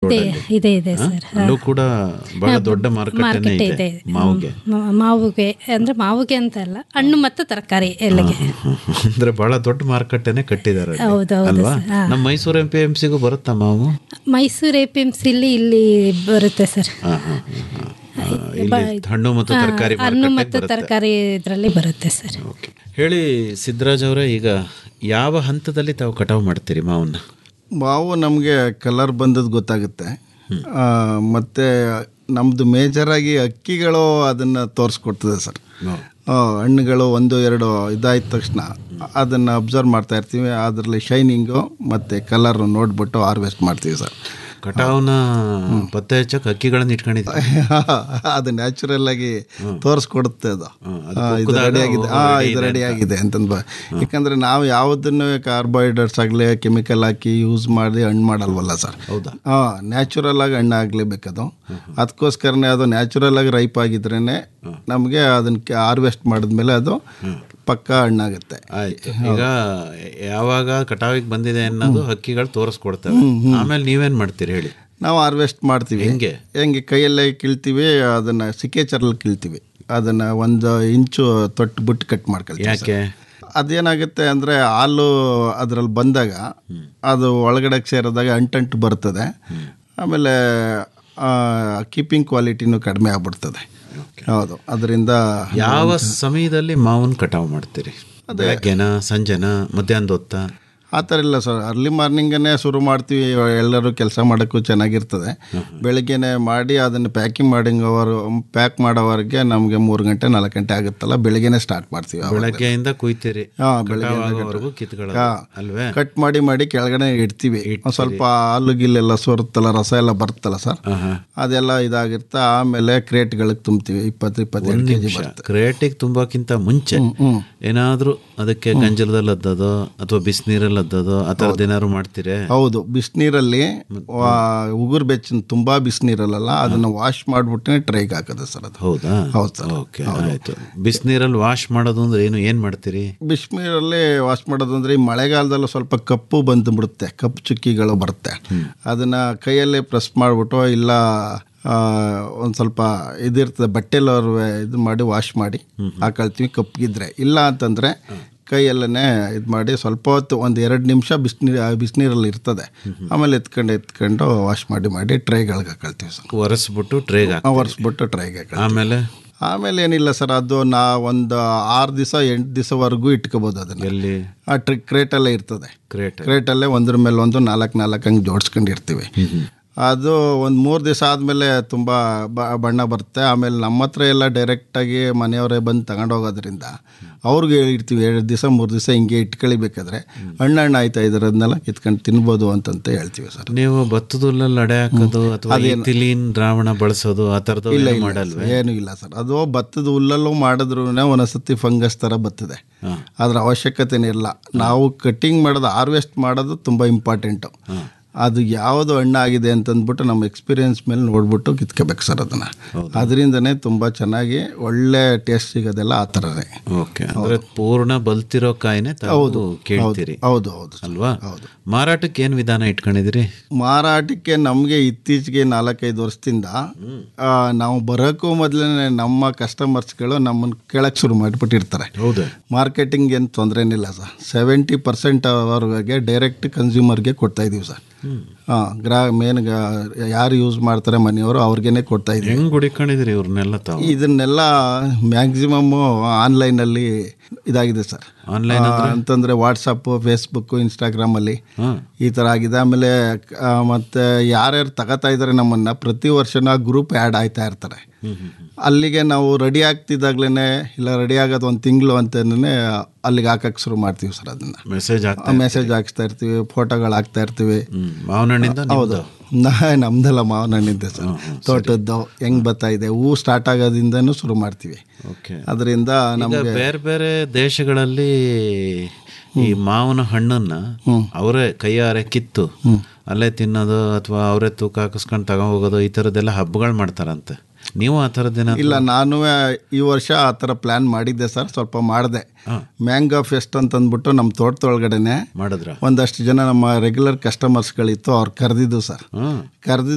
ರೋಡಲ್ಲಿ ಇದೆ ಇದೆ ಸರ್ ಅಲ್ಲೂ ಕೂಡ ಬಹಳ ದೊಡ್ಡ ಮಾರುಕಟ್ಟೆನೇ ಮಾರ್ಕೆಟ್ ಇದೆ ಇದೆ ಮಾವಿಗೆ ಮ- ಮಾವಿಗೆ ಅಂದ್ರೆ ಮಾವಿಗೆ ಅಂತ ಅಲ್ಲ ಹಣ್ಣು ಮತ್ತು ತರಕಾರಿ ಎಲ್ಲಿಗೆ ಅಂದ್ರೆ ಬಹಳ ದೊಡ್ಡ ಮಾರುಕಟ್ಟೆನೆ ಕಟ್ಟಿದ್ದಾರೆ ಅಲ್ಲಿ. ಹೌದು, ಹೌದು ಅಲ್ವಾ ಸರ್. ಹಾ. ನಮ್ಮ ಮೈಸೂರು ಎಂ ಪಿ ಎಂ ಸಿಗೂ ಬರುತ್ತಾ ಮಾವು ಮೈಸೂರು ಎ ಪಿ ಎಮ್ ಸಿಲಿ ಇಲ್ಲಿ ಬರುತ್ತೆ ಸರ್ ಹಾ, ಹಾ, ಹಾ, ಹಾ. ಆ, ಇಲ್ಲಿ ಹಣ್ಣು ಮತ್ತು ತರಕಾರಿ ಹಣ್ಣು ಮಾರುಕಟ್ಟೆಗೆ ಮತ್ತು ಬರುತ್ತೆ. ತರಕಾರಿ ಇದರಲ್ಲಿ ಬರುತ್ತೆ ಸರ್ ಓಕೆ. ಹೇಳಿ ಸಿದ್ದರಾಜ್ ಅವರೇ ಈಗ ಯಾವ ಹಂತದಲ್ಲಿ ತಾವು ಕಟಾವು ಮಾಡ್ತೀರಿ ಮಾವನ್ನ ಮಾವು ನಮಗೆ ಕಲರ್ ಬಂದದ್ದು ಗೊತ್ತಾಗುತ್ತೆ ಆ, ಮತ್ತೆ ನಮ್ಮದು ಮೇಜರಾಗಿ ಅಕ್ಕಿಗಳು ಅದನ್ನು ತೋರಿಸ್ಕೊಡ್ತದೆ ಸರ್ ಆ, ಹಣ್ಣುಗಳು ಒಂದು ಎರಡು ಇದಾದ ತಕ್ಷಣ ಅದನ್ನು ಅಬ್ಸರ್ವ್ ಮಾಡ್ತಾ ಇರ್ತೀವಿ ಅದರಲ್ಲಿ ಶೈನಿಂಗು ಮತ್ತು ಕಲರ್ ನೋಡ್ಬಿಟ್ಟು ಹಾರ್ವೆಸ್ಟ್ ಮಾಡ್ತೀವಿ ಸರ್ ಕಟಾವ್ನ ಪತ್ತೆ ಹಚ್ಚಕ್ ಅಕ್ಕಿಗಳನ್ನ ಇಟ್ಕೊಂಡಿದ್ದೀವಿ ಅದು ನ್ಯಾಚುರಲ್ ಆಗಿ ತೋರಿಸ್ಕೊಡುತ್ತೆ ಅದು ಅದು ಆ, ಇದು ಕುಕ್ಕುದಾಗ ರೆಡಿ ಆಗಿದೆ ಓ, ಆ ready ಇದು ಇದೆ ರೆಡಿ ಅಂತ. ಆಗಿದೆ ಅಂತಂದು ಯಾಕಂದ್ರೆ ನಾವು ಯಾವುದನ್ನು ಕಾರ್ಬೋಹೈಡ್ರೇಟ್ಸ್ ಆಗಲಿ ಕೆಮಿಕಲ್ ಹಾಕಿ ಯೂಸ್ ಮಾಡಿ ಹಣ್ಣು ಮಾಡಲ್ವಲ್ಲ ಸರ್ ಹೌದಾ ಹಾಂ ನ್ಯಾಚುರಲ್ ಆಗಿ ಹಣ್ಣು ಆಗಲೇಬೇಕದು ಅದಕ್ಕೋಸ್ಕರನೇ ಅದು ನ್ಯಾಚುರಲ್ ಆಗಿ ರೈಪ್ ಆಗಿದ್ರೇ ನಮಗೆ ಅದನ್ನ ಹಾರ್ವೆಸ್ಟ್ ಮಾಡಿದ್ಮೇಲೆ ಅದು ಪಕ್ಕಾ ಹಣ್ಣಾಗುತ್ತೆ ಆಯ್ತು ಈಗ ಯಾವಾಗ ಕಟಾವಿಗೆ ಬಂದಿದೆ ಅನ್ನೋದು ಹಕ್ಕಿಗಳು ತೋರಿಸ್ಕೊಡ್ತವೆ ಆಮೇಲೆ ನೀವೇನ್ ಮಾಡ್ತೀರಿ ಹೇಳಿ ನಾವು ಹಾರ್ವೆಸ್ಟ್ ಮಾಡ್ತೀವಿ ಹೆಂಗೆ? ಹೆಂಗೆ ಕೈಯಲ್ಲೇ ಕೀಳ್ತೀವಿ ಅದನ್ನು ಸಿಕ್ಕೇಚರಲ್ಲಿ ಕೀಳ್ತೀವಿ ಅದನ್ನು ಒಂದು ಇಂಚು ತೊಟ್ಟು ಬಿಟ್ಟು ಕಟ್ ಮಾಡ್ಕೊಳ್ತೀವಿ ಯಾಕೆ ಅದೇನಾಗುತ್ತೆ ಅಂದರೆ ಹಾಲು ಅದರಲ್ಲಿ ಬಂದಾಗ ಅದು ಒಳಗಡೆ ಸೇರಿದಾಗ ಅಂಟಂಟು ಬರ್ತದೆ ಆಮೇಲೆ ಕೀಪಿಂಗ್ ಕ್ವಾಲಿಟಿನೂ ಕಡಿಮೆ ಆಗ್ಬಿಡ್ತದೆ ಹೌದು ಅದರಿಂದ ಯಾವ ಸಮಯದಲ್ಲಿ ಮಾವನ್ ಕಟಾವು ಮಾಡ್ತೀರಿ ಬೆಳಗ್ಗೆನ ಸಂಜೆನ ಮಧ್ಯಾಹ್ನದ ಹೊತ್ತ ಆ ಥರ ಇಲ್ಲ ಸರ್ ಅರ್ಲಿ ಮಾರ್ನಿಂಗನ್ನೇ ಶುರು ಮಾಡ್ತೀವಿ ಎಲ್ಲರೂ ಕೆಲಸ ಮಾಡೋಕ್ಕೂ ಚೆನ್ನಾಗಿರ್ತದೆ ಬೆಳಗ್ಗೆನೆ ಮಾಡಿ ಅದನ್ನು ಪ್ಯಾಕಿಂಗ್ ಮಾಡಿಂಗವರು ಪ್ಯಾಕ್ ಮಾಡೋವರೆಗೆ ನಮಗೆ ಮೂರು ಗಂಟೆ ನಾಲ್ಕು ಗಂಟೆ ಆಗುತ್ತಲ್ಲ ಬೆಳಗ್ಗೆನೆ ಸ್ಟಾರ್ಟ್ ಮಾಡ್ತೀವಿ ಆವಾಗ. ಬೆಳಗ್ಗೆಯಿಂದ ಕುಯ್ತೀರಿ ಹಾ, ಕಟಾವ್ ಆಗೋವರೆಗೂ ಕಿತ್ಕೊಳ್ಳೋದು ಹಾ. ಅಲ್ವೇ ಕಟ್ ಮಾಡಿ ಮಾಡಿ ಕೆಳಗಡೆ ಇಡ್ತೀವಿ ಒಂದ್ ಸ್ವಲ್ಪ ಹಾಲು ಗಿಲ್ಲೆಲ್ಲ ಸೋರುತ್ತಲ್ಲ ರಸ ಎಲ್ಲ ಬರುತ್ತಲ್ಲ ಸರ್ ಆಹಾ. ಅದೆಲ್ಲ ಇದಾಗಿರ್ತಾ ಆಮೇಲೆ ಕ್ರೇಟ್ಗಳಿಗೆ ತುಂಬ್ತೀವಿ ಇಪ್ಪತ್ತು ಇಪ್ಪತ್ತೆರಡು ಕೆ ಜಿ ಬರುತ್ತೆ ಕ್ರೇಟಿಗೆ ತುಂಬಕ್ಕಿಂತ ಮುಂಚೆ ಏನಾದ್ರೂ ಅದಕ್ಕೆ ಗಂಜಲದಲ್ಲಿ ಅದ್ದದೋ ಅಥವಾ ಬಿಸಿನೀರಲ್ಲಿ ಅದ್ದದೋ ಆ ಥರದ್ದು ಏನಾದ್ರು ಮಾಡ್ತೀರಿ ಹೌದು ಬಿಸಿನೀರಲ್ಲಿ ಉಗುರು ಬೆಚ್ಚಿನ ತುಂಬಾ ಬಿಸಿನೀರಲ್ಲ ಅದನ್ನ ವಾಶ್ ಮಾಡ್ಬಿಟ್ಟೆ ಟ್ರೈಗೆ ಹಾಕೋದು ಸರ್ ಅದು ಹೌದಾ ಹೌದು ಸರ್ ಓಕೆ ಆಯ್ತು ಬಿಸಿನೀರಲ್ಲಿ ವಾಶ್ ಮಾಡೋದು ಅಂದ್ರೆ ಏನು ಏನ್ ಮಾಡ್ತೀರಿ ಬಿಸಿನೀರಲ್ಲಿ ವಾಶ್ ಮಾಡೋದು ಅಂದ್ರೆ ಈ ಮಳೆಗಾಲದಲ್ಲೂ ಸ್ವಲ್ಪ ಕಪ್ಪು ಬಂದುಬಿಡುತ್ತೆ ಕಪ್ಪು ಚುಕ್ಕಿಗಳು ಬರುತ್ತೆ ಅದನ್ನ ಕೈಯಲ್ಲೇ ಪ್ರೆಸ್ ಮಾಡಿಬಿಟ್ಟು ಇಲ್ಲ ಒಂದು ಸ್ವಲ್ಪ ಇದಿರ್ತದೆ ಬಟ್ಟೆಲ್ಲವ್ರು ಇದು ಮಾಡಿ ವಾಶ್ ಮಾಡಿ ಹಾಕೊಳ್ತೀವಿ ಕಪ್ಪಗಿದ್ರೆ ಇಲ್ಲ ಅಂತಂದರೆ ಕೈಯಲ್ಲೇ ಇದು ಮಾಡಿ ಸ್ವಲ್ಪ ಹೊತ್ತು ಒಂದು ಎರಡು ನಿಮಿಷ ಬಿಸಿನೀರು ಬಿಸಿನೀರಲ್ಲಿ ಇರ್ತದೆ ಆಮೇಲೆ ಎತ್ಕೊಂಡು ಎತ್ಕೊಂಡು ವಾಶ್ ಮಾಡಿ ಮಾಡಿ ಟ್ರೈಗಳಿಗೆ ಹಾಕೊಳ್ತೀವಿ ಸರ್ ಒರೆಸ್ಬಿಟ್ಟು ಟ್ರೇಗ್ ಹಾಕಿ ಒರೆಸ್ಬಿಟ್ಟು ಟ್ರೈಗೆ ಹಾಕೊಳ್ತೀವಿ ಆಮೇಲೆ ಆಮೇಲೆ ಏನಿಲ್ಲ ಸರ್ ಅದು ನಾ ಒಂದು ಆರು ದಿವಸ ಎಂಟು ದಿವಸವರೆಗೂ ಇಟ್ಕೋಬೋದು ಅದನ್ನು ಎಲ್ಲಿ ಆ ಟ್ರಿ ಕ್ರೇಟಲ್ಲೇ ಇರ್ತದೆ ಕ್ರೇಟ್ ಕ್ರೇಟಲ್ಲೇ ಒಂದ್ರ ಮೇಲೆ ಒಂದು ನಾಲ್ಕು ನಾಲ್ಕು ಹಂಗೆ ಜೋಡಿಸ್ಕೊಂಡಿರ್ತೀವಿ ಅದು ಒಂದು ಮೂರು ದಿವಸ ಆದಮೇಲೆ ತುಂಬ ಬಣ್ಣ ಬರುತ್ತೆ ಆಮೇಲೆ ನಮ್ಮ ಹತ್ರ ಎಲ್ಲ ಡೈರೆಕ್ಟಾಗಿ ಮನೆಯವರೇ ಬಂದು ತಗೊಂಡೋಗೋದ್ರಿಂದ ಅವ್ರಿಗೆ ಹೇಳಿರ್ತೀವಿ ಎರಡು ದಿವಸ ಮೂರು ದಿವಸ ಹಿಂಗೆ ಇಟ್ಕೊಳಿಬೇಕಾದ್ರೆ ಹಣ್ಣು ಆಯ್ತಾ ಇದರನ್ನೆಲ್ಲ ಕಿತ್ಕೊಂಡು ತಿನ್ಬೋದು ಅಂತಂತ ಹೇಳ್ತೀವಿ ಸರ್ ನೀವು ಭತ್ತದ ಹುಲ್ಲಲ್ಲಿ ಅಡೆ ಹಾಕೋದು ಅಥವಾ ಇಥಿಲೀನ್ ದ್ರಾವಣ ಬಳಸೋದು ಆ ಥರದ್ದು ಇಲ್ಲ ಏನು ಇಲ್ಲ ಮಾಡಲ್ವೇ ಏನೂ ಇಲ್ಲ ಸರ್ ಅದು ಭತ್ತದ ಹುಲ್ಲಲ್ಲೂ ಮಾಡಿದ್ರು ಒಂದೊಂದ್ಸತಿ ಫಂಗಸ್ ಥರ ಬರ್ತದೆ ಅದ್ರ ಅವಶ್ಯಕತೆನೇ ಇಲ್ಲ ನಾವು ಕಟ್ಟಿಂಗ್ ಮಾಡೋದು ಹಾರ್ವೆಸ್ಟ್ ಮಾಡೋದು ತುಂಬ ಇಂಪಾರ್ಟೆಂಟು ಅದು ಯಾವುದು ಹಣ್ಣಾಗಿದೆ ಅಂತಂದ್ಬಿಟ್ಟು ನಮ್ಮ ಎಕ್ಸ್ಪೀರಿಯನ್ಸ್ ಮೇಲೆ ನೋಡ್ಬಿಟ್ಟು ಕಿತ್ಕೋಬೇಕು ಸರ್ ಅದನ್ನು ಅದರಿಂದನೇ ತುಂಬ ಚೆನ್ನಾಗಿ ಒಳ್ಳೆ ಟೇಸ್ಟ್ ಸಿಗೋದೆಲ್ಲ ಆ ಥರನೇ ಓಕೆ ಅಂದ್ರೆ ಪೂರ್ಣ ಬಲ್ತಿರೋ ಕಾಯಿನೇ ತಾವು ಕೇಳ್ತೀರಿ ಹೌದು ಹೌದು ಸರ್. ಅಲ್ವಾ ಮಾರಾಟಕ್ಕೆ ಏನ್ ವಿಧಾನ ಇಟ್ಕೊಂಡಿದ್ದೀರಿ ಮಾರಾಟಕ್ಕೆ ನಮಗೆ ಇತ್ತೀಚೆಗೆ ನಾಲ್ಕೈದು ವರ್ಷದಿಂದ ಆ, ನಾವು ಬರೋಕ್ಕೂ ಮೊದಲೇ ನಮ್ಮ ಕಸ್ಟಮರ್ಸ್ಗಳು ನಮ್ಮನ್ನು ಕೇಳಕ್ಕೆ ಶುರು ಮಾಡಿಬಿಟ್ಟಿರ್ತಾರೆ ಹೌದು ಮಾರ್ಕೆಟಿಂಗ್ ಏನು ತೊಂದರೆ ಏನಿಲ್ಲ ಸರ್ ಸೆವೆಂಟಿ ಪರ್ಸೆಂಟ್ ಅವ್ರಿಗೆ ಡೈರೆಕ್ಟ್ ಕನ್ಸ್ಯೂಮರ್ಗೆ ಕೊಡ್ತಾ ಇದೀವಿ ಸರ್ ಹಾಂ ಗ್ರಾ ಮೇನ್ ಯಾರು ಯೂಸ್ ಮಾಡ್ತಾರೆ ಮನೆಯವರು ಅವ್ರಿಗೇನೆ ಕೊಡ್ತಾ ಇದೀವಿ ಹೆಂಗ್ ಹುಡಿಕೊಂಡಿದ್ರಿ ಇವ್ರನ್ನೆಲ್ಲ ತಾವು ಇದನ್ನೆಲ್ಲ ಮ್ಯಾಕ್ಸಿಮಮ್ಮು ಆನ್ಲೈನಲ್ಲಿ ಇದಾಗಿದೆ ಸರ್ Online ಆ, ಅಂತಂದ್ರೆ ವಾಟ್ಸಪ್ಪು ಫೇಸ್ಬುಕ್ಕು ಇನ್ಸ್ಟಾಗ್ರಾಮಲ್ಲಿ ಹಾ ಈ ಥರ ಆಗಿದೆ ಆಮೇಲೆ ಆ, ಮತ್ತೆ ಯಾರ್ಯಾರು ತಗೋತಾ ಇದ್ದಾರೆ ನಮ್ಮನ್ನು ಪ್ರತಿ ವರ್ಷನ ಗ್ರೂಪ್ ಆ್ಯಡ್ ಆಯ್ತಾ ಇರ್ತಾರೆ ಅಲ್ಲಿಗೆ ನಾವು ರೆಡಿ ಆಗ್ತಿದ್ದಾಗ್ಲೇ ಇಲ್ಲ ರೆಡಿ ಆಗೋದು ಒಂದು ತಿಂಗಳು ಅಂತನೇ ಅಲ್ಲಿಗೆ ಹಾಕಕ್ಕೆ ಶುರು ಮಾಡ್ತೀವಿ ಸರ್ ಅದನ್ನು ಮೆಸೇಜ್ ಆಗ್ತಾ ಮೆಸೇಜ್ ಹಾಕ್ಸ್ತಾ ಇರ್ತೀವಿ ಫೋಟೋಗಳು ಹಾಕ್ತಾ ಇರ್ತೀವಿ ಹ್ಮ್ ಮಾವನಹಣ್ಣಿಂದ ಹೌದು ನಾ ನಮ್ದೆಲ್ಲ ಮಾವನ ಹಣ್ಣಿದ್ದೆ ಸರ್ ತೋಟದ್ದು ಹೆಂಗ್ ಬರ್ತಾ ಇದೆ ಹೂ ಸ್ಟಾರ್ಟ್ ಆಗೋದಿಂದನೂ ಶುರು ಮಾಡ್ತೀವಿ ಓಕೆ ಅದರಿಂದ ಈಗ ನಮಗೆ ಬೇರೆ ಬೇರೆ ದೇಶಗಳಲ್ಲಿ ಈ ಮಾವಿನ ಹಣ್ಣನ್ನ ಅವರೇ ಕೈಯಾರೆ ಕಿತ್ತು ಅಲ್ಲೇ ತಿನ್ನೋದು ಅಥವಾ ಅವರೇ ತೂಕ ಹಾಕಿಸ್ಕೊಂಡು ತಗೊಂಡ್ ಹೋಗೋದು ಈ ಥರದ್ದೆಲ್ಲ ಹಬ್ಬಗಳು ಮಾಡ್ತಾರಂತೆ ನೀವು ಆ ಥರದ್ದೇನ ಇಲ್ಲ ನಾನು ಈ ವರ್ಷ ಆ ಥರ ಪ್ಲ್ಯಾನ್ ಮಾಡಿದ್ದೆ ಸರ್ ಸ್ವಲ್ಪ ಮಾಡಿದೆ ಮ್ಯಾಂಗೋ ಫೆಸ್ಟ್ ಅಂತಂದ್ಬಿಟ್ಟು ನಮ್ಮ ತೋಟದೊಳಗಡೆನೆ ಮಾಡಿದ್ರ ಒಂದಷ್ಟು ಜನ ನಮ್ಮ ರೆಗ್ಯುಲರ್ ಕಸ್ಟಮರ್ಸ್ಗಳಿತ್ತು ಅವ್ರು ಕರೆದಿದ್ದು ಸರ್ ಹ್ಮ್ ಕರೆದಿದ್ದು